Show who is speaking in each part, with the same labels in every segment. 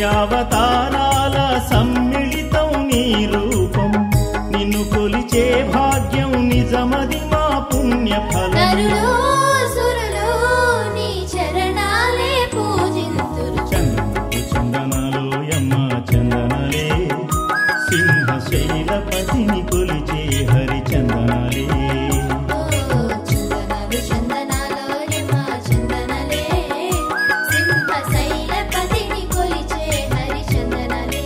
Speaker 1: దివ్యావతారాల సమ్మిళితం నీ రూపం నిన్ను కొలిచే భాగ్యం నిజమది మా పుణ్య ఫలం
Speaker 2: నరులు సురులు నీ చరణాలే పూజింతురు
Speaker 1: చందనలు చందనాలు యమ్మ చందనాలే సింహ శైలపతిని కొలిచే హరి చందనాలే
Speaker 2: ఓ చందనాలు చందనాలో యమ చందనలే సింహ శైలపతిని కొలిచే హరి చందనలే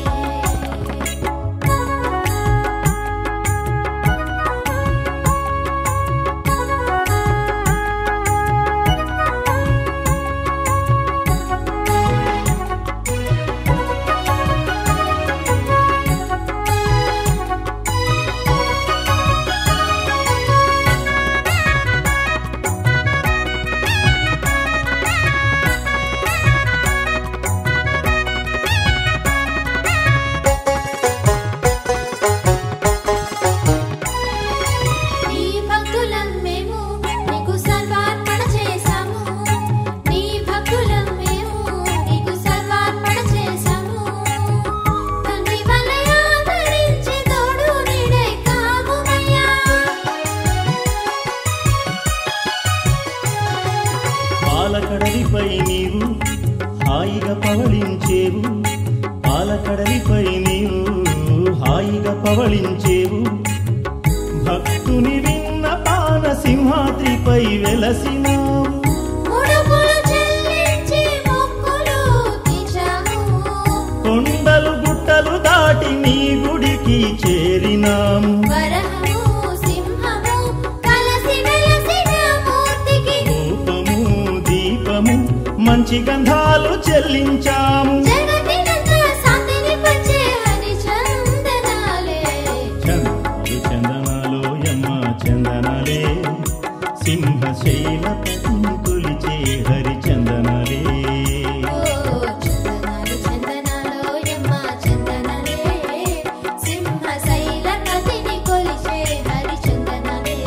Speaker 2: నీ భక్తులం మేము నీకు సర్వార్పణ చేశాము నీ భక్తులం మేము నీకు సర్వార్పణ చేశాము తండ్రి వలె ఆదరించి తోడు నీడై కావుమయ్యా
Speaker 1: పాలకడలిపై నీవు హాయిగా పవళించేవు పాలకడలిపై నీవు హాయిగా పవళించేవు భక్తుని విన్న పాన సింహాద్రిపై వెలసినావు
Speaker 2: ముడుపులు చెల్లించి మొక్కులు తీర్చాము
Speaker 1: కొండలు గుట్టలు దాటి నీ గుడికి చేరినాము
Speaker 2: వరహము సింహము కలసి వెలసిన మూర్తికి
Speaker 1: రూపము దీపము మంచి గంధాలు చెల్లించాము
Speaker 2: జగతినంతా శాంతిని పంచే హరిచందనాలే
Speaker 1: చందనాలు చందనాలు యమ్మ చందనాలే సింహ శైలపతిని కొలిచే హరి చందనాలే
Speaker 2: ఓ చందనాలు చందనాలో యమ్మ చందనలే సింహ శైలపతిని కొలిచే హరిచందనలే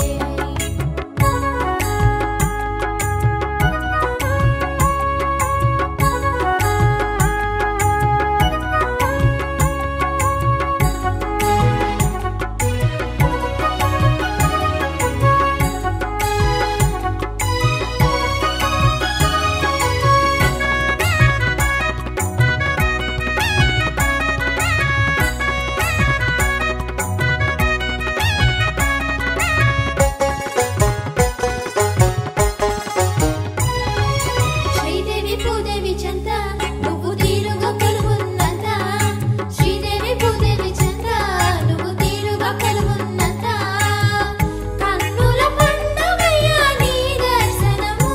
Speaker 2: శ్రీదేవి భూదేవి చంద నువ్వు తీరుగా కొలువున్నంత శ్రీదేవి భూదేవి చంద నువ్వు తీరుగా కొలువున్నంత కన్నుల పండుగయ్యా నీ దర్శనము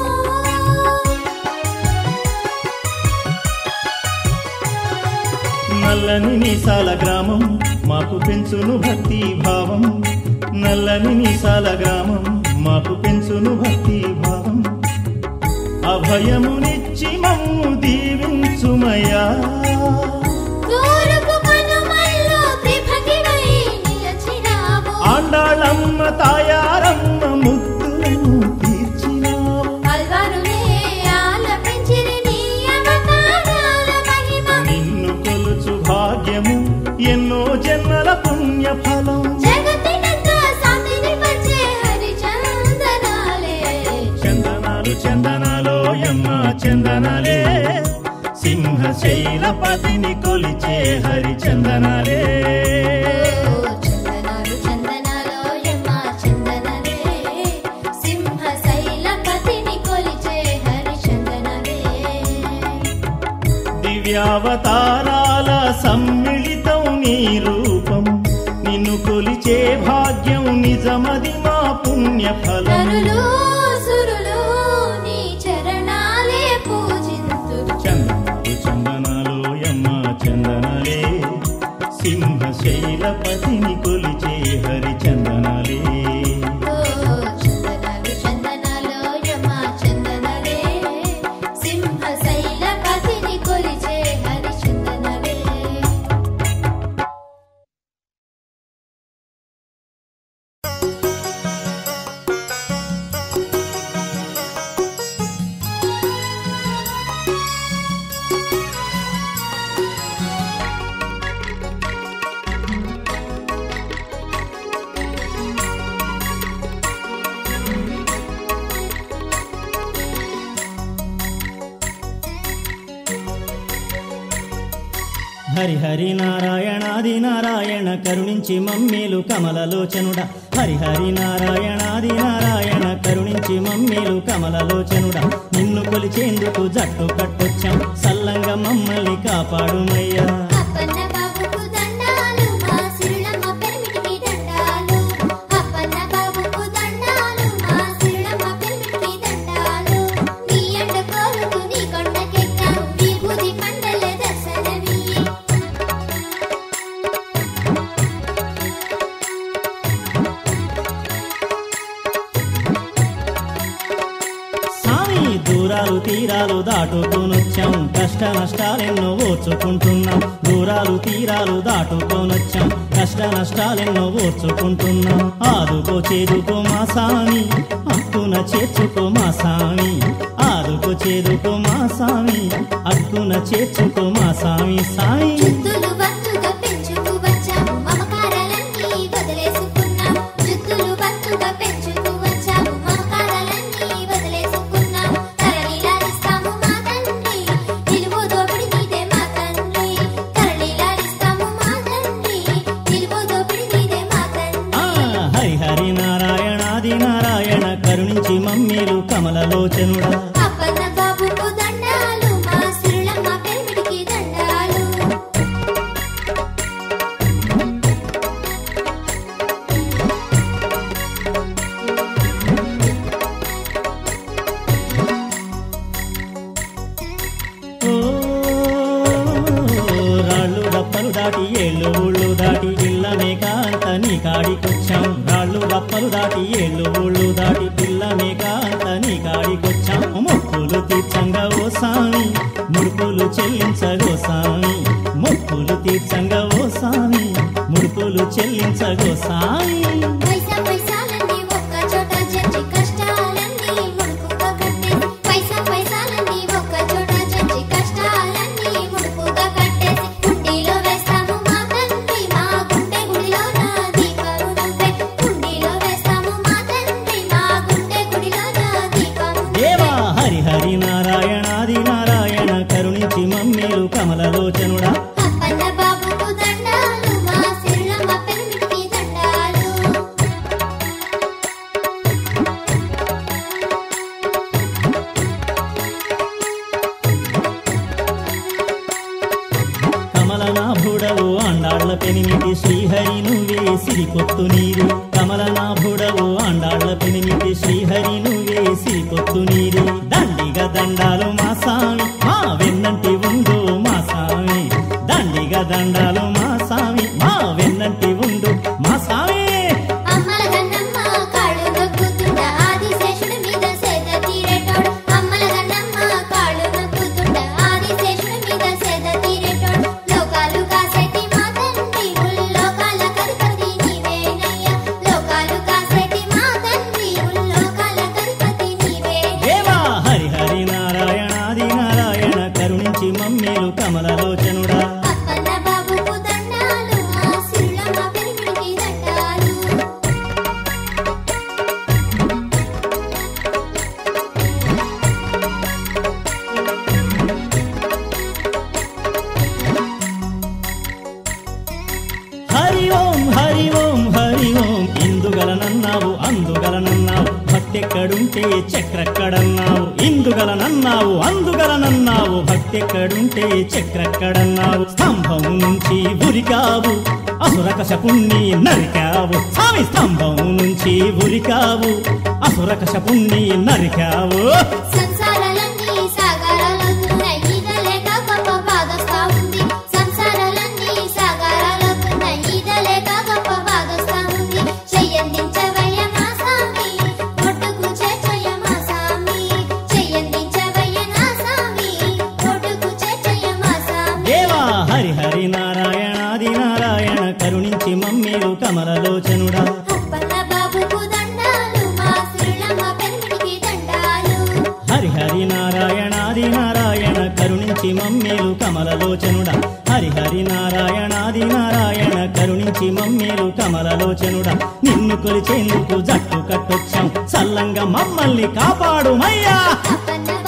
Speaker 1: నల్లని నిసాల గ్రామం మాకు పెంచును భక్తి భావం నల్లని నిసాల గ్రామం మాకు పెంచును భక్తి భావం అభయమునిచ్చి మమ్ము దీవించుమయ్యా
Speaker 2: తూర్పు కనుమల్లో త్రిభగివై నిలచినావు
Speaker 1: ఆండాళమ్మ తాయారమ్మ ముద్దులను తీర్చినావు
Speaker 2: అల్వారులే ఆలపించిరి నీ అవతారాల మహిమ
Speaker 1: నిన్ను కొలుచు భాగ్యము ఎన్నో జన్మల పుణ్య ఫలం
Speaker 2: జగతినంతా శాంతిని పంచే హరిచందనాలే
Speaker 1: చందనాలు చందనాలో యమ్మ చందనాలే సింహ శైలపతిని కొలిచే హరి చందనాలే
Speaker 2: ఓ చందనాలు చందనాలో యమ్మ చందనలే సింహ శైలపతిని కొలిచే హరిచందనలే
Speaker 1: దివ్యావతారాల సమ్మిళితం నీ రూపం నిన్ను కొలిచే భాగ్యం నిజమది మా పుణ్య ఫలం
Speaker 2: నరులు సురులు నీ చరణాలే పూజింతురు
Speaker 1: చందనాలు చందనాలు యమ్మ చందనాలే సింహ శైలపతిని కొలిచే హరి చందనాలే
Speaker 2: ఓ చందనాలు చందనాలో యమ చందనలే సింహ శైలపతిని కొలిచే హరిచందనలే
Speaker 1: హరి హరి నారాయణాది నారాయణ కరుణించి మమ్మేలు కమలలోచనుడ హరి హరి నారాయణాది నారాయణ కరుణించి మమ్మేలు కమలలోచనుడ నిన్ను కొలిచేందుకు జట్టు కట్టొచ్చాం సల్లంగా మమ్మల్ని కాపాడుమయ్యా
Speaker 2: అప్పన్న బాబుకు దండాలు మా సిరులమ్మ పెరిమిటికి దండాలు అప్పన్న బాబుకు దండాలు మా సిరులమ్మ పెరిమిటికి దండాలు నీ ఎండ కోరుకు నీ కొండకెక్కాం విభూది పండల దర్శనమియ్యి
Speaker 1: సామి దూరాలు తీరాలు దాటుకోనొచ్చాం కష్ట నష్టాలెన్నో ఓర్చుకుంటున్నాం దూరాలు తీరాలు దాటుకోనొచ్చాం కష్ట నష్టాలెన్నో ఓర్చుకుంటున్నాం ఆదుకో చేదుకో మా సామి అక్కున చేర్చుకో మా సామి ఆదుకో చేదుకో మా సామి అక్కున చేర్చుకో మా సామి సామి
Speaker 2: జుత్తులు బతుగా పెంచుకు వచ్చాము మమకారాలన్నీ వదిలేసుకున్నాం జుత్తులు బతుగా పెంచుకు వచ్చాము మమకారాలన్నీ వదిలేసుకున్నాం తరలిలాడిస్తాము మా తండ్రి నిలువు దోపిడి నీదే మా తండ్రి తరలిలాడిస్తాము మా తండ్రి నిలువు దోపిడి నీదే మా
Speaker 1: ఆ
Speaker 2: తండ్రి
Speaker 1: హరి హరి నారాయణాది నారాయణ కరుణించి మమ్మీలు కమలలోచనుడా
Speaker 2: అప్పన్న బాబుకు దండాలు మా సిరులమ్మ పెరిమిటికి దండాలు
Speaker 1: ఓ, రాళ్ళు రప్పలు దాటి ఏళ్ళు ఊళ్ళు దాటి పిల్ల మేక అంత నీ కాడికొచ్చాం రాళ్ళు రప్పలు దాటి ఏళ్ళు ఊళ్ళు దాటి పిల్ల మేక అంత నీ కాడికొచ్చాం మొక్కులు తీర్చంగా ఓ సామి ముడుపులు చెల్లించగో సామి మొక్కులు తీర్చంగా ఓ సామి ముడుపులు చెల్లించగో సామి
Speaker 2: పైసా పైసాలన్నీ ఒక్క చోట చేర్చి కష్టాలన్నీ ముడుపుగా కట్టేసి పైసా పైసాలన్నీ ఒక్క చోట చేర్చి కష్టాలన్నీ ముడుపుగా కట్టేసి కుండీలో వేస్తాము మా తండ్రి మా గుండె గుడిలో నా దీపము నువ్వే కుండీలో వేస్తాము మా తండ్రి మా గుండె గుడిలో నా దీపము
Speaker 1: దేవా హరి హరి నారాయణాది నారాయణ కరుణించి మమ్మీలు కమలలోచనుడా
Speaker 2: అప్పన్న బాబుకు దండాలు మా సిరులమ్మ పెరిమిటికి దండాలు
Speaker 1: కమలనాభుడవు ఆండాళ్ల పెనిమిటి శ్రీహరి నువ్వే సిరికొత్తు నీరు కమలనాభుడవు ఆండాళ్ల పెనిమిటి శ్రీహరి నువ్వే సిరికొత్తు నీరు దండిగా దండాలు మా సామి మా వెన్నంటి ఉండు మా సామి దండిగా దండాలు మా సామి మా వెన్నంటి ఉండు మా సామి
Speaker 2: అమ్మల గన్నమ్మ కాళ్ళు నొక్కుతుండ ఆదిశేషుడి మీద సేద తీరేటోడు అమ్మల గన్నమ్మ కాళ్ళు నొక్కుతుండ ఆదిశేషుడి మీద సేద తీరేటోడు లోకాలు కాసేటి మా తండ్రి ముల్లోకాల కధిపతి నీవేనయ్యా లోకాలు కాసేటి మా తండ్రి ముల్లోకాల కధిపతి నీవే
Speaker 1: దేవా హరి హరి నారాయణాది నారాయణ కరుణించి మమ్మీలు కమలలోచనుడా
Speaker 2: అప్పన్న బాబుకు దండాలు ఆ సిరులమ్మ పెరిమిడికి దండాలు
Speaker 1: హరి ఓం హరి ఓం హరి ఓం ఇందుగలనన్నావు అందుగలనన్నావు భక్తెక్కడుంటే చక్రక్కడన్నావు ఇందుగలనన్నావు అందుగలనన్నావు భక్తెక్కడుంటే చక్రక్కడన్నావు స్తంభం నుంచి ఉరికావు అసురకశపుణ్ణి నరికావు స్వామి స్తంభం నుంచి ఉరికావు అసురకశపుణ్ణి నరికావు
Speaker 2: సంసారాలన్నీ సాగరాలవుతున్నాయి ఈదలేక గొప్ప బాధొస్తా ఉంది సంసారాలన్నీ సాగరాలవుతున్నాయి ఈదలేక గొప్ప బాధొస్తా ఉంది చెయ్యందించవయ్య మా సామి ఒడ్డుకు చేర్చయ్య మా సామి చెయ్యందించవయ్య నా సామి ఒడ్డుకు చేర్చయ్య మా సామి
Speaker 1: దేవా హరి హరి నారాయణాది నారాయణ కరుణించి మమ్మీలు కమలలోచనుడా
Speaker 2: అప్పన్న బాబుకు దండాలు మా సిరులమ్మ పెరిమిడికి దండాలు
Speaker 1: హరి హరి నారాయణాది నారాయణ కరుణించి మమ్మేలు కమలలోచనుడా హరి హరి నారాయణాది నారాయణ కరుణించి మమ్మేలు కమలలోచనుడా నిన్ను కొలిచేందుకు జట్టు కట్టొచ్చాం సల్లంగా మమ్మల్ని కాపాడుమయ్యా
Speaker 2: అప్పన్న బాబుకు దండాలు మా సిరులమ్మ పెరిమిడికి దండాలు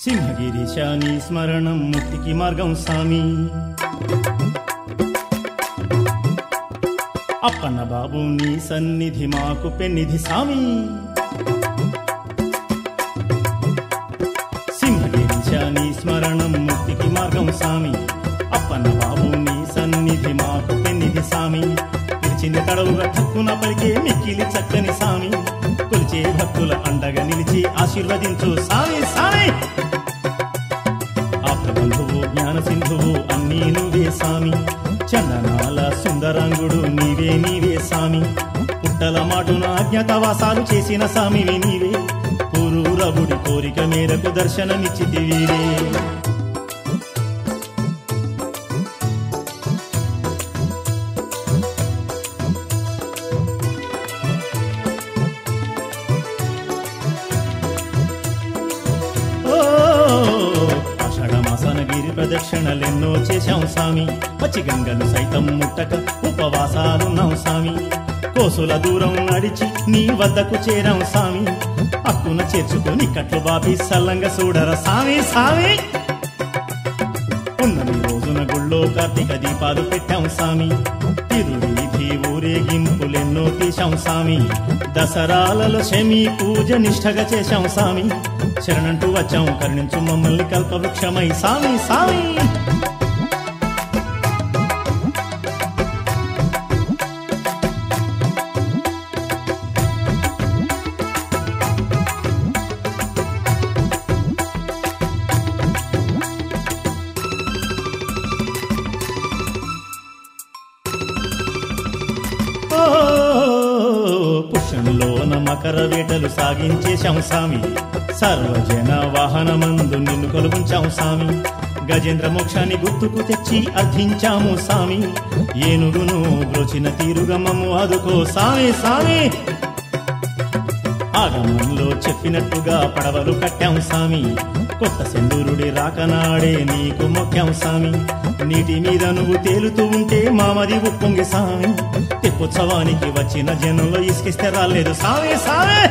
Speaker 1: సింహగిరీశాని స్మరణం ముక్తికి మార్గం స్వామి అప్పన్న బాబు నీ సన్నిధి మాకు పెన్నిధి స్వామి సింహగిరీశాని స్మరణం ముక్తికి మార్గం స్వామి అప్పన్న బాబు నీ సన్నిధి మాకు పెన్నిధి స్వామి పిలిచింది తడవుగా తక్కున పలికే మిక్కిలి చక్కని స్వామి కొలిచే భక్తుల అండగా నిలిచి ఆశీర్వదించు స్వామి స్వామి ఆప్తబంధువు జ్ఞాన సింధువు అన్నీ నువ్వే స్వామి చందనాల సుందరంగుడు నీవే నీవే స్వామి పుట్టల మాటున అజ్ఞాతవాసాలు చేసిన స్వామివి నీవే పురూరవుడి కోరిక మేరకు దర్శనమిచ్చితి వీరే ఓ ఆషాఢ మాసాన గిరి ప్రదక్షిణలెన్నో చేశాం స్వామి పచ్చి గంగలు సైతం ముట్టక ఉపవాసాలున్నాం స్వామి కోసుల దూరం నడిచి నీ వద్దకు చేరాం స్వామి అక్కున చేర్చుకొని కట్లు బాపి సల్లంగా చూడర స్వామి స్వామి ఉన్నమి రోజున గుళ్ళో కార్తీక దీపాలు పెట్టాం స్వామి తిరువీధి ఊరేగింపులెన్నో తీశాం స్వామి దసరాలలో శమి పూజ నిష్ఠగా చేశాం స్వామి శరణంటూ వచ్చాం కరుణించు మమ్మల్ని కల్పవృక్షమై స్వామి స్వామి ఓ, పుష్యంలోన మకర వేటలు సాగించేశాం స్వామి సర్వజన వాహనమందు నిన్ను కొలుగుంచాం స్వామి గజేంద్ర మోక్షాన్ని గుర్తుకు తెచ్చి అర్థించాము స్వామి ఏనుగును బ్రోచిన తీరుగా మమ్ము ఆదుకో స్వామి స్వామి ఆగమంలో చెప్పినట్టుగా పడవలు కట్టాం స్వామి కొత్త సెందూరుడి రాకనాడే నీకు మొక్కాం స్వామి నీటి మీద నువ్వు తేలుతూ ఉంటే మామది ఉప్పొంగి స్వామి తెప్పోత్సవానికి వచ్చిన జనంలో ఇసుకిస్తే రాలేదు స్వామి స్వామి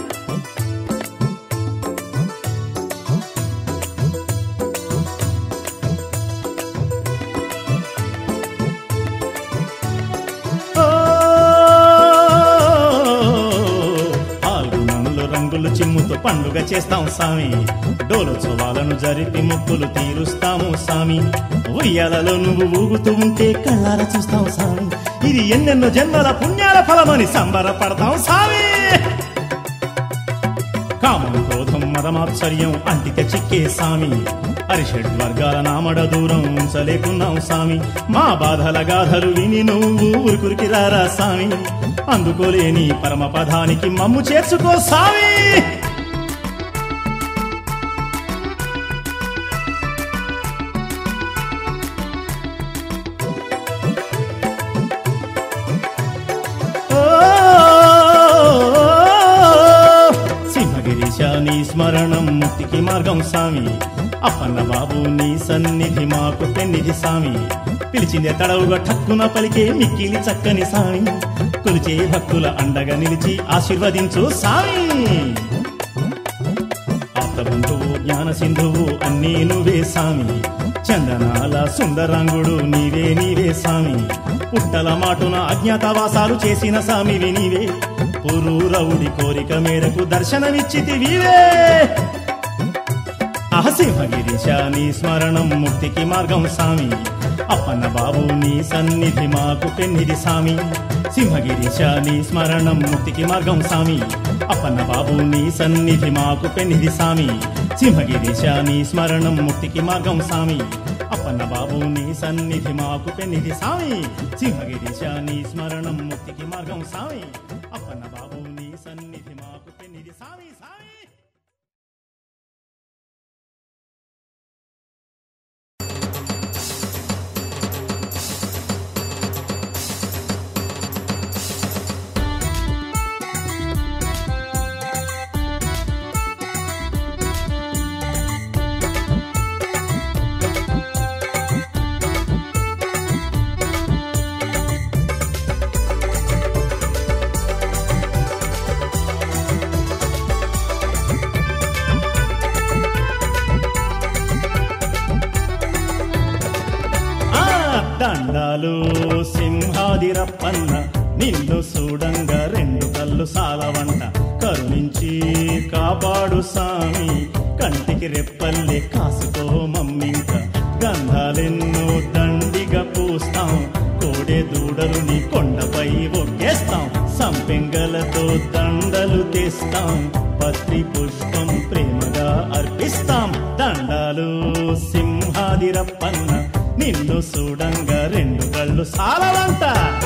Speaker 1: ఓ, పాల్గొనంలో రంగులు చిమ్ముతో పండుగ చేస్తాం స్వామి డోలోత్సవాలను జరిపి మొక్కులు తీరుస్తాము స్వామి ఉయ్యాలలో నువ్వు ఊగుతూ ఉంటే కళ్ళార చూస్తాం స్వామి ఇది ఎన్నెన్నో జన్మల పుణ్యాల ఫలమని సంబరపడతాం స్వామి కామం క్రోధం మదమాత్సర్యం అంటిక చిక్కే సామి అరిషడ్ వర్గాల నామడ దూరం ఉంచలేకున్నాం సామి మా బాధల గాథలు విని నువ్వు ఉరుకురికి రారా సామి అందుకోలేని పరమ పదానికి మమ్ము చేర్చుకో సామి ఓ సింహగిరీశ నీ స్మరణం ముక్తికి మార్గం స్వామి అప్పన్న బాబు నీ సన్నిధి మాకు పెన్నిధి స్వామి పిలిచిందే తడవుగా ఠక్కున పలికే మిక్కిలి చక్కని స్వామి కొలిచే భక్తుల అండగా నిలిచి ఆశీర్వదించు స్వామి ఆప్తబంధువు జ్ఞాన సింధువు అన్నీ నువ్వే సామి చందనాల సుందరాంగుడు నీవే నీవే సామి పుట్టల మాటున అజ్ఞాతవాసాలు చేసిన సామివి నీవే పురూరవుడి కోరిక మేరకు దర్శనమిచ్చితి వీవే అహసింహగిరీశ నీ స్మరణం ముక్తికి మార్గం సామి అప్పన్న బాబు నీ సన్నిధి మాకు పెన్నిధి సామి సింహగిరీశ నీ స్మరణం ముక్తికి మార్గం సామి అప్పన్న బాబు నీ సన్నిధి మాకు పెన్నిధి సామి సింహగిరీశ నీ స్మరణం ముక్తికి మార్గం సామి అప్పన్న బాబు నీ సన్నిధి మాకు పెన్నిధి సామి సింహగిరీశ నీ స్మరణం ముక్తికి మార్గం సామి అప్పన్న బాబు నీ సన్నిధి మాకు పెన్నిధి సామి సామి దండాలు సింహాదిరప్పన్న నిన్ను చూడంగా రెండు కళ్ళు సాలవంట కరుణించి కాపాడు సామి కంటికి రెప్పల్లే కాసుకో మమ్మింక గంధాలెన్నో దండిగా పూస్తాం కోడే దూడలు నీ కొండపై ఒక్కేస్తాం సంపెంగలతో దండలు తెస్తాం పత్రి పుష్పం ప్రేమగా అర్పిస్తాం దండాలు సింహాదిరప్పన్న నిన్ను చూడంగా రెండు కళ్ళు సాలవంట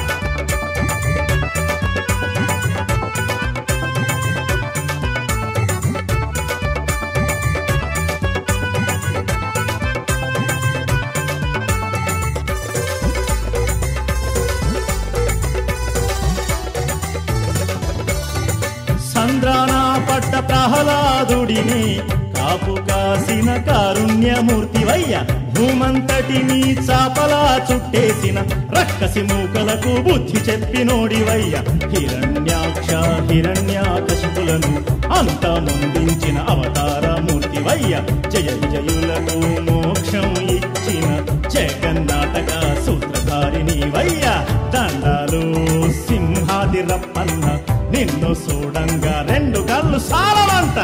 Speaker 1: సంద్రాన పట్ట ప్రహ్లాదుడిని కాపు కాసిన కారుణ్యమూర్తివయ్య భూమంతటిని చాపలా చుట్టేసిన రక్కసి మూకలకు బుద్ధి చెప్పినోడివయ్య హిరణ్యాక్ష హిరణ్యాకశిపులను అంత ముందించిన అవతారమూర్తివయ్య జయ జయులకు మోక్షం ఇచ్చిన జగన్నాటక సూత్రధారిని వయ్య దండాలు సింహాది రప్పన్న నిన్ను చూడంగా రెండు కళ్ళు సాలవంట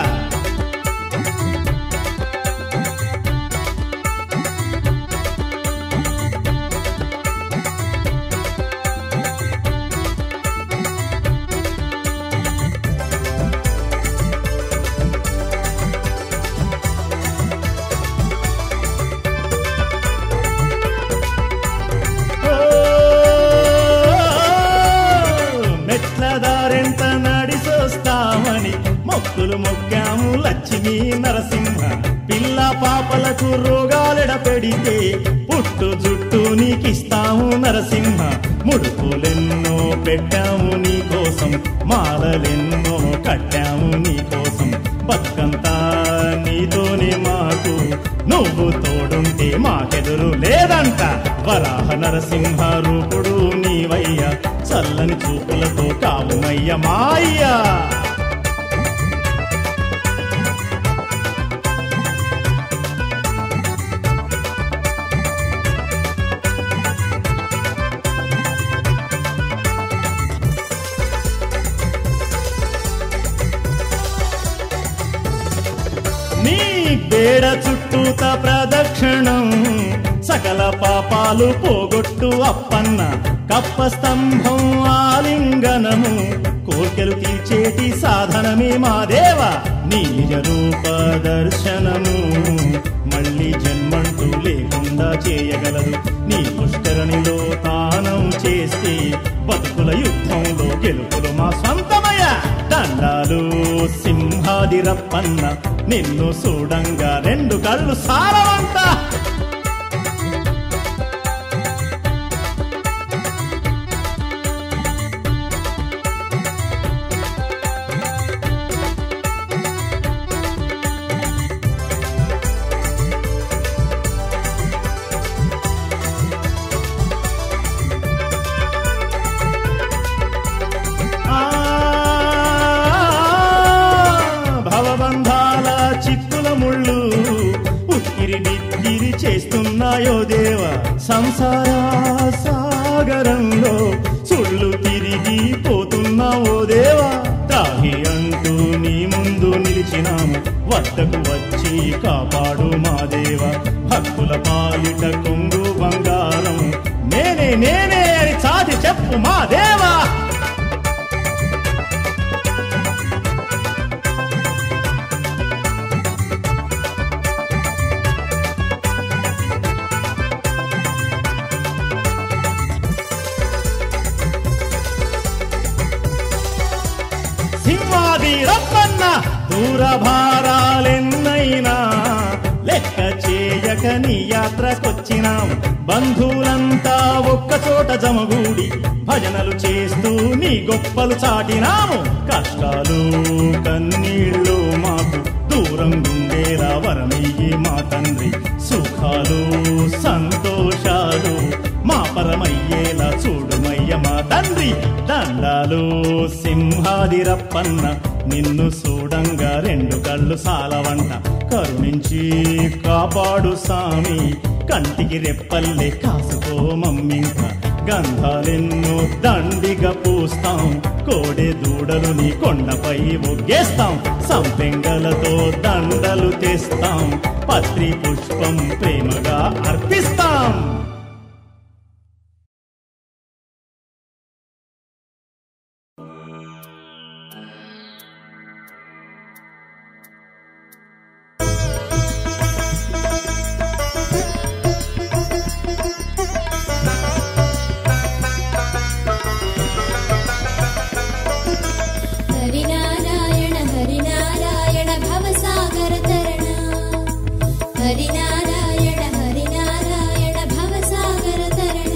Speaker 1: మెట్ల దారెంత నడిసొస్తామని మొక్కులు మొక్కాము లక్ష్మీ నరసింహ పిల్ల పాపలకు రోగాలెడ పెడితే పుట్టు జుట్టు నీకిస్తాము నరసింహ ముడుపులెన్నో పెట్టాము నీ కోసం మాలలెన్నో కట్టాము నీ కోసం బతుకంతా నీతోనే మాకు నువ్వు తోడుంటే మాకెదురు లేదంట వరాహ నరసింహ రూపుడు నీవయ్య చల్లని చూపులతో కావుమయ్య మాయ్యా నీ బేడ చుట్టూత ప్రదక్షిణం సకల పాపాలు పోగొట్టు అప్పన్న కప్ప స్తంభం ఆలింగనము కోర్కెలు తీర్చేటి సాధనమే మా దేవ నీ నిజ రూప దర్శనము మళ్ళీ జన్మంటూ లేకుండా చేయగలదు నీ పుష్కరణిలో తానం చేస్తే బతుకుల యుద్ధంలో గెలుపులు మా సొంతమయ దండాలు సింహాదిరప్పన్న నిన్ను చూడంగా రెండు కళ్ళు సారవంత ఆ, భవబంధాల చిక్కుల ముళ్ళు ఉక్కిరి బిక్కిరి చేస్తున్నాయో దేవ సంసార సాగరంలో సుళ్ళు తిరిగి పోతున్నావో దేవా తాగి అంటూ నీ ముందు నిలిచినాము వద్దకు వచ్చి కాపాడు మా దేవ భక్తుల పాలిట కొంగు బంగారం నేనే నేనే అని చాటి చెప్పు మా దేవా సింహాది రప్పన్న దూర భారాలెన్నైనా లెక్క చేయక నీ యాత్రకొచ్చినాం బంధువులంతా ఒక్క చోట జమగూడి భజనలు చేస్తూ నీ గొప్పలు చాటినాము కష్టాలు కన్నీళ్ళు మాకు దూరం గుండేలా వరమయ్యి మా తండ్రి సుఖాలు సంతోషాలు మా పరమయ్యేలా చూడుమయ్య మా తండ్రి దండాలు సింహాదిరప్పన్న నిన్ను చూడంగా రెండు కళ్ళు సాలవంట కరుణించి కాపాడు సామి కంటికి రెప్పల్లే కాసుకో మమ్మింక గంధాలెన్నో దండిగా పూస్తాం కోడె దూడలు నీ కొండపై ఒగ్గేస్తాం సంపెంగలతో దండలు తెస్తాం పత్రి పుష్పం ప్రేమగా అర్పిస్తాం
Speaker 2: హరినారాయణ హరినారాయణ భవసాగర తరణ హరినారాయణ హరినారాయణ భవసాగర తరణ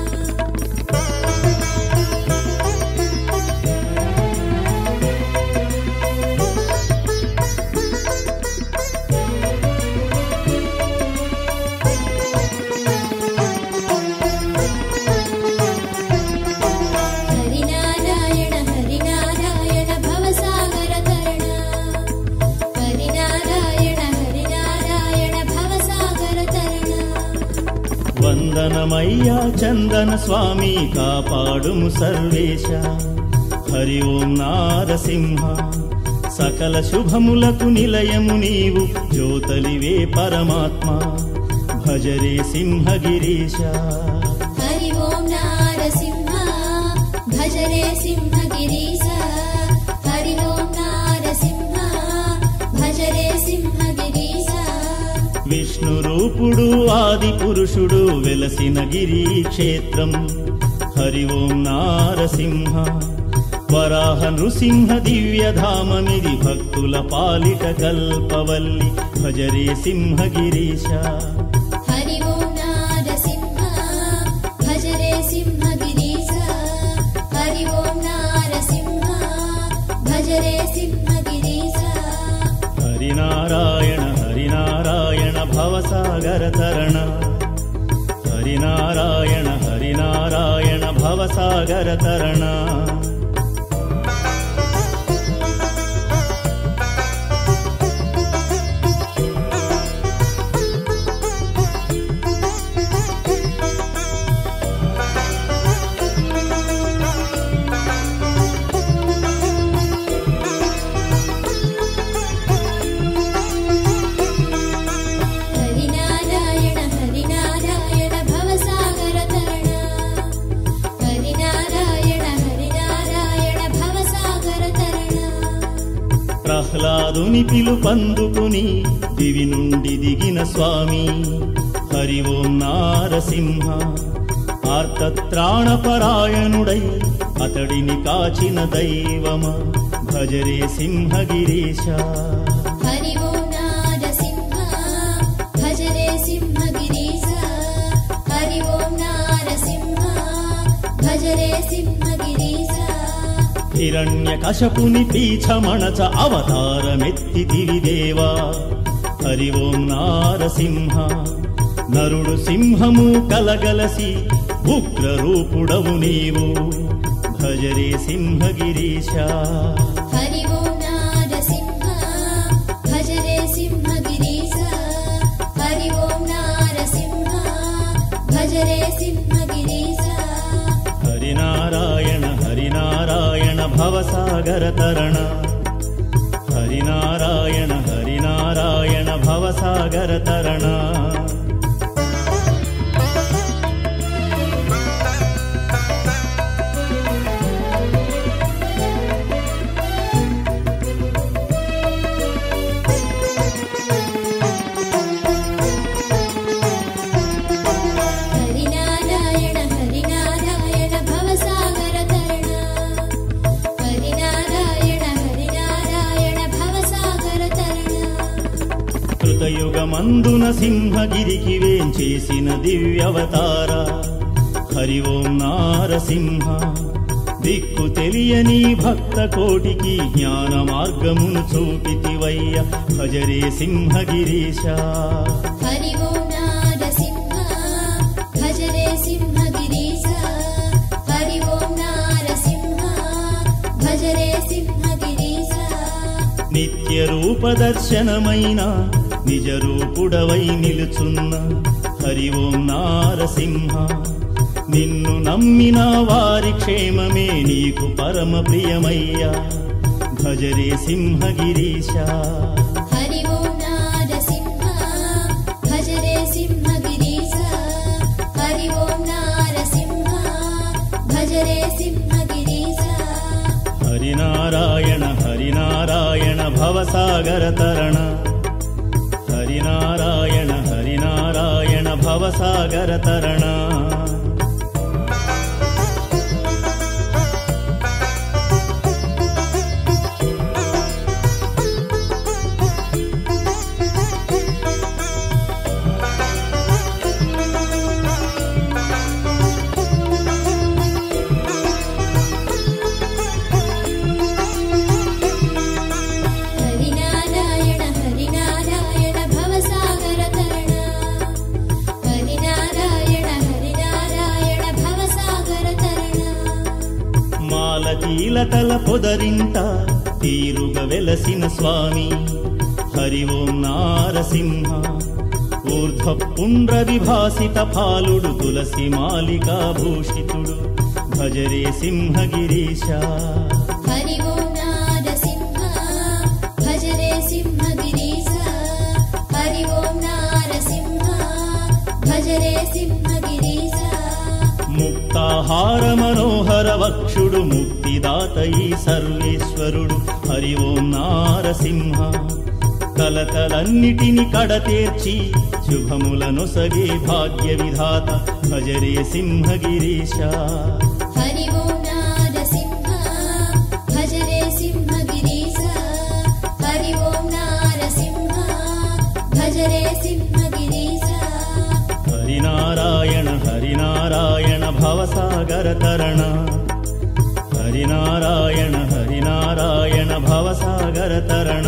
Speaker 2: హరినారాయణ హరినారాయణ భవసాగర తరణ హరినారాయణ హరినారాయణ భవసాగర తరణ
Speaker 1: వందనమయ్యా చందన స్వామి కాపాడుము సర్వేశ హరి ఓం నారసింహ సకల శుభములకు నిలయము నీవు జ్యోతలివే పరమాత్మ భజరే సింహగిరీశ
Speaker 2: హరి ఓం నారసింహ భజరే సింహగిరీశ హరి ఓం నారసింహ భజరే సింహగిరీశ
Speaker 1: విష్ణు రూపుడు ఆది పురుషుడు వెలసిన గిరి క్షేత్రం హరి ఓం నారసింహ వరాహ నృసింహ దివ్యధామమిది భక్తుల పాలిట కల్పవల్లి భజరే సింహగిరీశ
Speaker 2: హరి ఓం నారసింహ భజరే సింహగిరీశ హరి ఓం నారసింహ భజరే సింహగిరీశ
Speaker 1: హరినారాయణ హరినారాయణ భవసాగర తరణ హరినారాయణ హరినారాయణ భవసాగర తరణ
Speaker 2: హరినారాయణ హరినారాయణ భవసాగర తరణ హరినారాయణ హరినారాయణ భవసాగర తరణ
Speaker 1: ప్రహ్లాదుని పిలుపందుకుని దివి నుండి దిగిన స్వామి హరి ఓం నారసింహ ఆర్తత్రాణపరాయణుడై అతడిని కాచిన దైవమా భజరే సింహగిరీశ
Speaker 2: హరి ఓం నారసింహ భజరే సింహగిరీశ హరి ఓం నారసింహ భజరే సింహగిరీశ
Speaker 1: హిరణ్య కశపుని పీఛమణచ అవతారమెత్తిదివి దేవా హరి ఓం నారసింహ నరుడు సింహము కలగలసి ఉగ్ర రూపుడవు నీవు భజరే సింహగిరీశ
Speaker 2: హరి ఓం నారసింహ భజరే సింహగిరీశ హరి ఓం నారసింహ భజరే సింహగిరీశ
Speaker 1: హరినారాయణ హరినారాయణ భవసాగర తరణ హరినారాయణ హరినారాయణ భవసాగర తరణ
Speaker 2: హరినారాయణ హరినారాయణ భవసాగర తరణ హరినారాయణ హరినారాయణ భవసాగర తరణ
Speaker 1: కృతయుగమందున సింహగిరికి వేంచేసిన దివ్యవతార హరి ఓం నారసింహ దిక్కు తెలియని భక్త కోటికి జ్ఞాన మార్గమును చూపితివయ్య భజరే సింహగిరీశ
Speaker 2: హరి ఓం నారసింహ భజరే సింహగిరీశ హరి ఓం నారసింహ భజరే సింహగిరీశ
Speaker 1: నిత్య రూప దర్శనమైన నిజ రూపుడవై నిలుచున్న హరి ఓం నారసింహ నిన్ను నమ్మిన వారి క్షేమమే నీకు పరమ ప్రియమయ్యా భజరే సింహగిరీశ
Speaker 2: హరి ఓం నారసింహ భజరే సింహగిరీశ హరి ఓం నారసింహ భజరే సింహగిరీశ
Speaker 1: హరినారాయణ హరినారాయణ భవసాగర తరణ హరినారాయణ హరినారాయణ భవసాగర తరణ
Speaker 2: హరినారాయణ హరినారాయణ భవసాగర తరణ హరినారాయణ హరినారాయణ భవసాగర తరణ
Speaker 1: మాలతీలతల పొదరింట తీరుగ వెలసిన స్వామి హరి ఓం నారసింహ ఊర్ధ్వ పుండ్ర విభాసిత పాలుడు తులసి మాలికా భూషితుడు భజరే సింహగిరీశ
Speaker 2: హరి ఓం నారసింహ భజరే సింహగిరీశ హరి ఓం నారసింహ భజరే సింహగిరీశ
Speaker 1: ముక్తాహార మనోహర వక్షుడు ముక్తిదాత ఈ సర్వేశ్వరుడు హరి ఓం నారసింహ కలతలన్నిటిని కడతేర్చి శుభములనొసగే భాగ్య విధాత భజరే సింహగిరీశ
Speaker 2: హరి ఓం నారసింహ భజరే సింహగిరీశ హరి ఓం నారసింహ భజరే సింహగిరీశ
Speaker 1: హరినారాయణ హరినారాయణ భవసాగర తరణ హరినారాయణ హరినారాయణ భవసాగర తరణ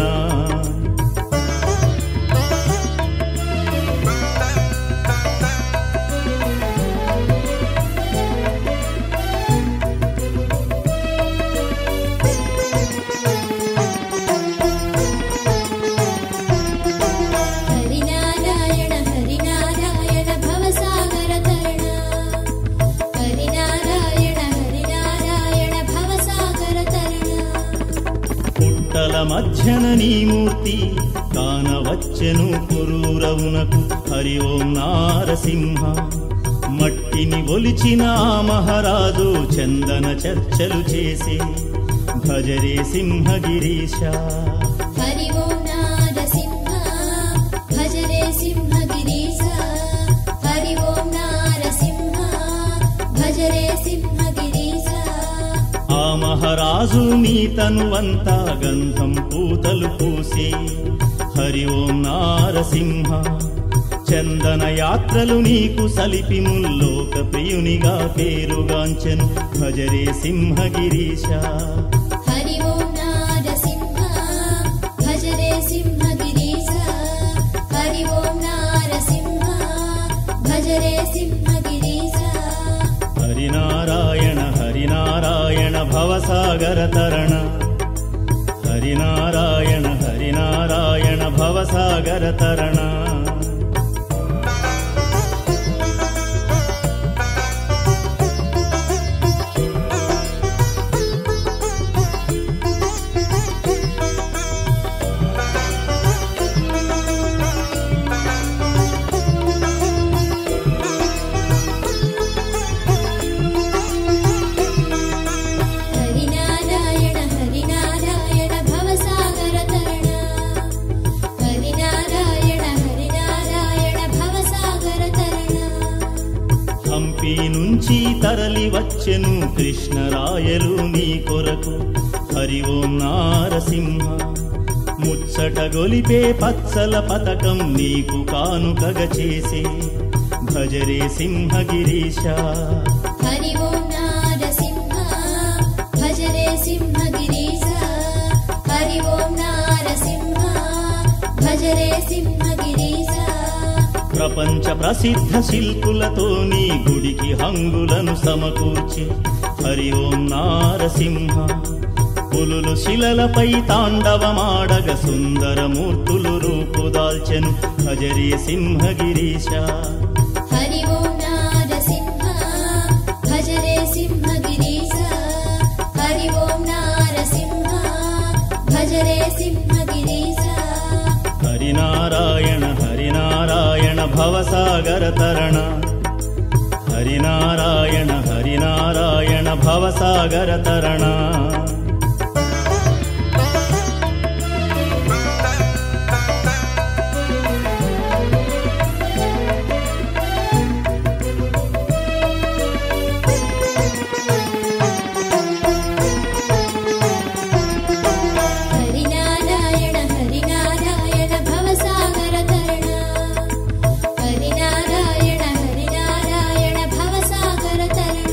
Speaker 2: హరినారాయణ హరినారాయణ భవసాగర తరణ హరినారాయణ హరినారాయణ భవసాగర తరణ
Speaker 1: పుట్టల మధ్యన నీ మూర్తి కానవచ్చెను పురూరవునకు హరి ఓం నారసింహ మట్టిని ఒలిచిన ఆ మహారాజు చందన చర్చలు చేసి భజరే సింహగిరీశ
Speaker 2: హరి ఓం నారసింహ భజరే సింహగిరీశ హరి ఓం నారసింహ భజరే సింహగిరీశ
Speaker 1: ఆ మహారాజు నీ తనువంతా గంధం పూతలు పూసి హరి ఓం నారసింహ చందన యాత్రలు నీకు సలిపి ముల్లోక ప్రియునిగా పేరుగాంచెను భజరే సింహగిరీశ
Speaker 2: హరి ఓం నారసింహ భజరే సింహగిరీశ హరి ఓం నారసింహ భజరే సింహగిరీశ
Speaker 1: హరినారాయణ హరినారాయణ భవసాగర తరణ హరినారాయణ హరినారాయణ భవసాగర తరణ
Speaker 2: హరినారాయణ హరినారాయణ భవసాగర తరణ హరినారాయణ హరినారాయణ భవసాగర తరణ
Speaker 1: హంపి నుంచి తరలి వచ్చెను కృష్ణరాయలు నీ కొరకు హరి ఓం నారసింహ ముచ్చట గొలిపే పచ్చల పతకం నీకు కానుకగ చేసే భజరే సింహగిరీశ
Speaker 2: హరి ఓం నారసింహ భజరే సింహగిరీశ హరి ఓం నారసింహ భజరే సింహగిరీశ
Speaker 1: ప్రపంచ ప్రసిద్ధ శిల్పులతో నీ గుడికి హంగులను సమకూర్చి హరి ఓం నారసింహ పులులు శిలలపై తాండవమాడగ సుందరమూర్తులు రూపుదాల్చెను భజరే సింహగిరీశ
Speaker 2: హరి ఓం నారసింహ భజరే సింహగిరీశ
Speaker 1: హరినారాయణ హరినారాయణ భవసాగర తరణ హరినారాయణ హరినారాయణ భవసాగర తరణ
Speaker 2: హరినారాయణ హరినారాయణ భవసాగర తరణ హరినారాయణ హరినారాయణ భవసాగర తరణ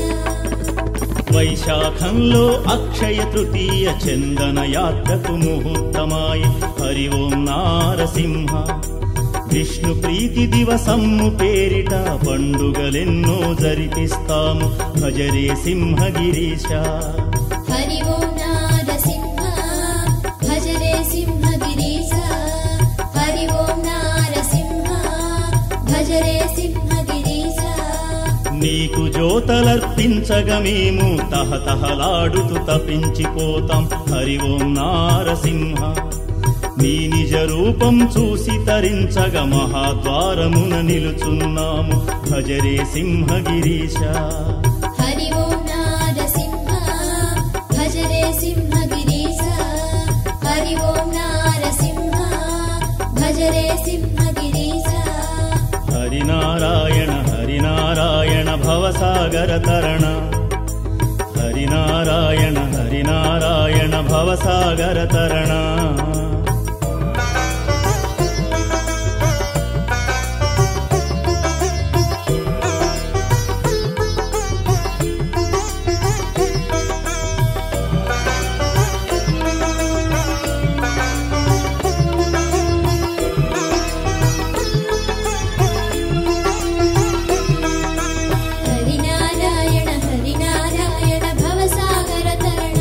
Speaker 1: వైశాఖంలో అక్షయ తృతీయ చందన యాత్రకు ముహూర్తమాయి హరి ఓం నారసింహ విష్ణు ప్రీతి దివసమ్ము పేరిట పండుగలెన్నో జరిపిస్తాము భజరే సింహగిరీశ
Speaker 2: హరి ఓం నారసింహ భజరే సింహగిరీశ హరి ఓం నారసింహ భజరే సింహగిరీశ
Speaker 1: నీకు జ్యోతలర్పించగా మేము తహతహలాడుతూ తపించిపోతాం హరి ఓం నారసింహ నీ నిజ రూపం చూసి తరించగా మహాద్వారమున నిలుచున్నాము భజరే సింహగిరీశ
Speaker 2: హరి ఓం నారసింహ భజరే సింహగిరీశ హరి ఓం నారసింహ భజరే సింహగిరీశ
Speaker 1: హరినారాయణ హరినారాయణ భవసాగర తరణ హరినారాయణ హరినారాయణ భవసాగర తరణ
Speaker 2: హరినారాయణ హరినారాయణ భవసాగర తరణ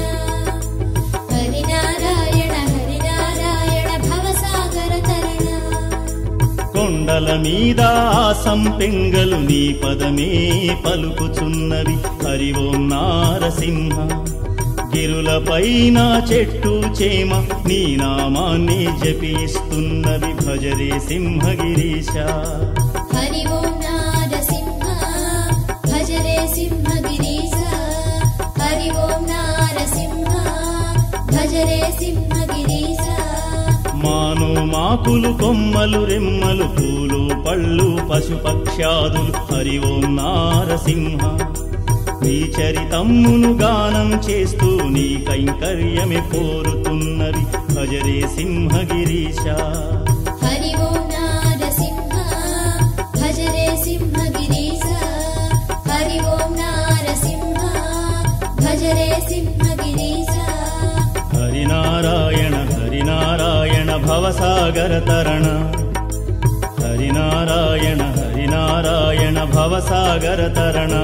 Speaker 2: హరినారాయణ హరినారాయణ భవసాగర తరణ
Speaker 1: కొండల మీద ఆ సంపెంగలు నీ పదమే పలుకుచున్నవి హరి ఓం నారసింహ గిరులపైన చెట్టు చేమ నీ నామాన్ని జపిస్తున్నవి భజరే సింహగిరీశ
Speaker 2: హరి ఓం నారసింహ భజరే సింహగిరీశ హరి ఓం నారసింహ భజరే సింహగిరీశ
Speaker 1: మాను మాకులు కొమ్మలు రెమ్మలు పూలు పళ్ళు పశుపక్ష్యాదులు హరి ఓం నారసింహ నీ చరితమ్మును గానం చేస్తూ నీ కైంకర్యమే కోరుతున్నవి భజరే సింహగిరీశ
Speaker 2: హరి ఓం నారసింహ భజరే సింహగిరీశ హరి ఓం నారసింహ భజరే సింహగిరీశ
Speaker 1: హరినారాయణ హరినారాయణ భవసాగర తరణ హరినారాయణ హరినారాయణ భవసాగర తరణ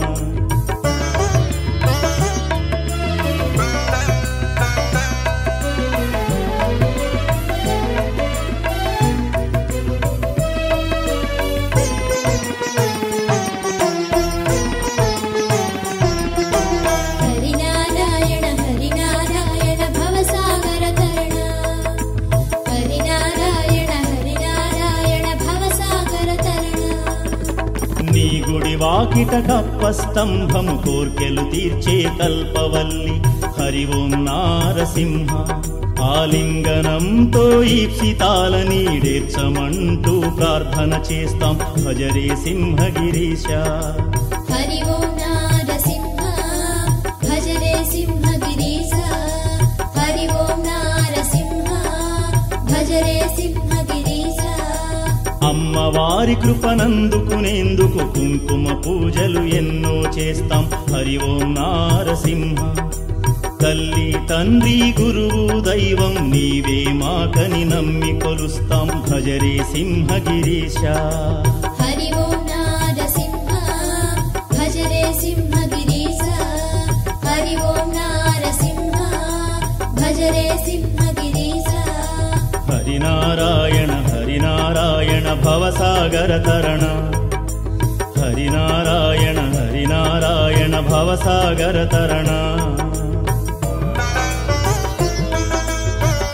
Speaker 2: హరినారాయణ హరినారాయణ భవసాగర తరణ హరినారాయణ హరినారాయణ భవసాగర తరణ
Speaker 1: నీ గుడి వాకిట కప్ప స్తంభము కోర్కెలు తీర్చే కల్పవల్లి హరి ఓం నారసింహ ఆలింగనంతో ఈప్సితాల నీడేర్చమంటూ ప్రార్థన చేస్తాం భజరే సింహగిరీశ
Speaker 2: హరి ఓం నారసింహ భజరే సింహగిరీశ హరి ఓం నారసింహ భజరే సింహగిరీశ
Speaker 1: అమ్మవారి కృపనందుకునేందుకు కుంకుమ పూజలు ఎన్నో చేస్తాం హరి ఓం నారసింహ తల్లి తండ్రి గురువు దైవం నీవే మాకని నమ్మి కొలుస్తాం భజరే సింహగిరీశ
Speaker 2: హరి ఓం నారసింహ భజరే సింహగిరీశ హరి ఓం నారసింహ భజరే సింహగిరీశ
Speaker 1: హరినారాయణ హరినారాయణ భవసాగర తరణ హరినారాయణ హరినారాయణ భవసాగర తరణ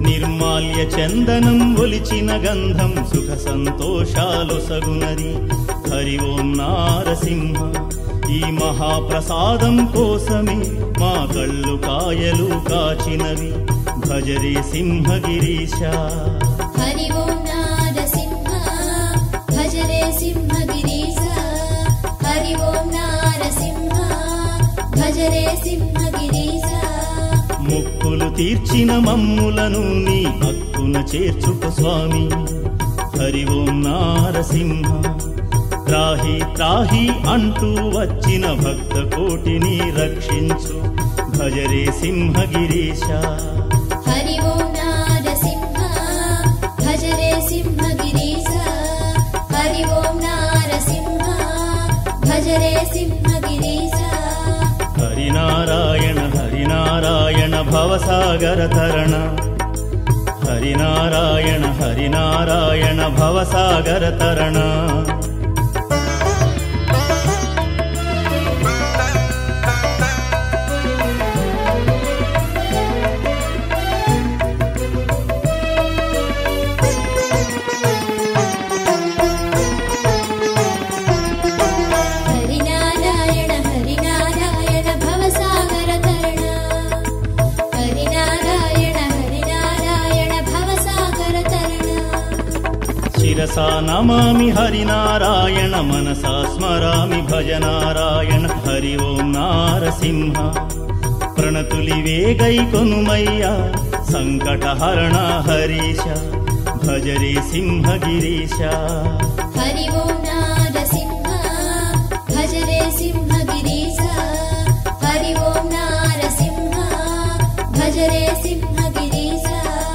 Speaker 1: నిర్మాల్య చందనం ఒలిచిన గంధం సుఖ సంతోషాలొసగునది హరి ఓం నారసింహ ఈ మహాప్రసాదం కోసమే మా కళ్ళు కాయలు కాచినవి భజరే సింహగిరీశ
Speaker 2: హరి ఓం నారసింహ భజరే సింహగిరీశ హరి ఓం నారసింహ భజరే సింహగిరీశ
Speaker 1: ముక్కులు తీర్చిన మమ్ములను నీ హక్కున చేర్చుక స్వామి హరి ఓం నారసింహ త్రాహి త్రాహి అంటూ వచ్చిన భక్త కోటిని రక్షించు భజరే సింహగిరీశ
Speaker 2: హరి ఓం నారసింహ భజరే సింహగిరీశ హరి ఓం నారసింహ భజరే సింహగిరీశ
Speaker 1: హరినారాయణ హరినారాయణ భవసాగర తరణ హరినారాయణ హరినారాయణ భవసాగర తరణ
Speaker 2: హరినారాయణ హరినారాయణ భవసాగర తరణ హరినారాయణ హరినారాయణ భవసాగర తరణ
Speaker 1: శిరసా నమామి హరినారాయణ మనసా స్మరామి భజనారాయణ హరి ఓం నారసింహ ప్రణతులివేగై కొనుమయ్యా సంకటహరణ హరీశ భజరే సింహగిరీశ
Speaker 2: హరి ఓం నారసింహ భజరే సింహగిరీశ హరి ఓం నారసింహ భజరే సింహగిరీశ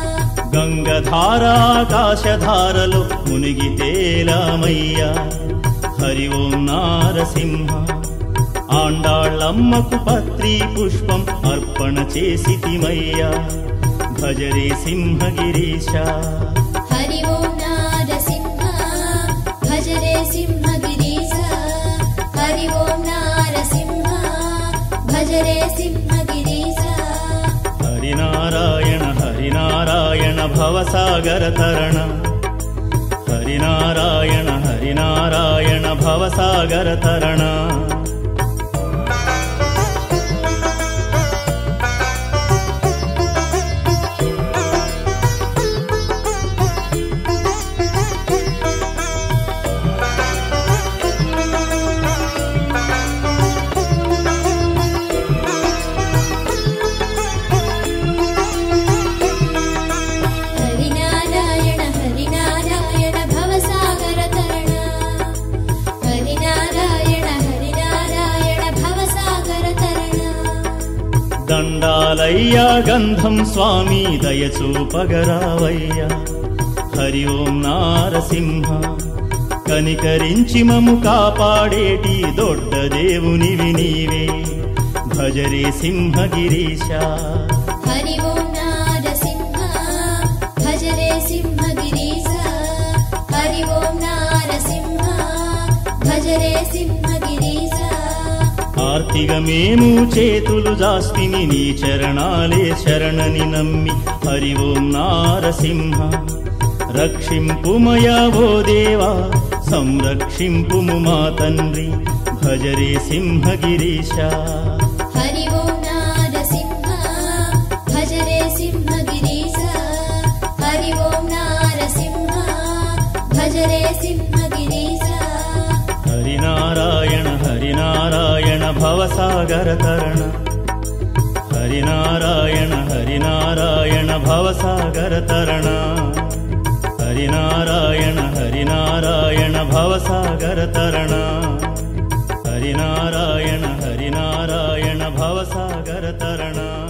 Speaker 1: గంగధారాకాశధారలు మునిగి తేలామయ్యా హరి ఓం నారసింహ ఆండాళ్ళమ్మకు పత్రి పుష్పం అర్పణ చేసితిమయ్యా భజరే సింహగిరీశ
Speaker 2: హరి ఓం నారసింహ భజరే సింహగిరీశ హరి ఓం నారసింహ భజరే సింహగిరీశ
Speaker 1: హరినారాయణ హరినారాయణ భవసాగర తరణ హరినారాయణ హరినారాయణ భవసాగర తరణ
Speaker 2: హరినారాయణ హరినారాయణ భవసాగర తరణ హరినారాయణ హరినారాయణ భవసాగర తరణ
Speaker 1: దండాలయ్యా గంధం స్వామి దయచూపగరావయ్యా హరి ఓం నారసింహ కనికరించి మము కాపాడేటి దొడ్డ దేవునివి నీవే భజరే సింహగిరీశ
Speaker 2: హరి ఓం నారసింహ భజరే సింహగిరీశ హరి ఓం నారసింహ భజరే సింహగిరీశ
Speaker 1: ఆర్తిగా మేము చేతులు జాస్తిని నీ చరణాలే శరణని నమ్మి హరి ఓం నారసింహ రక్షింపుమయా ఓ దేవా సంరక్షింపుము మా తండ్రి భజరే సింహగిరీశ
Speaker 2: హరి ఓం నారసింహ భజరే సింహగిరీశ హరి ఓం నారసింహ భజరే సింహగిరీశ
Speaker 1: హరినారాయణ హరినారాయణ భవసాగర తరణ హరినారాయణ హరినారాయణ భవసాగర తరణ హరినారాయణ హరినారాయణ భవసాగర తరణ హరినారాయణ హరినారాయణ భవసాగర తరణ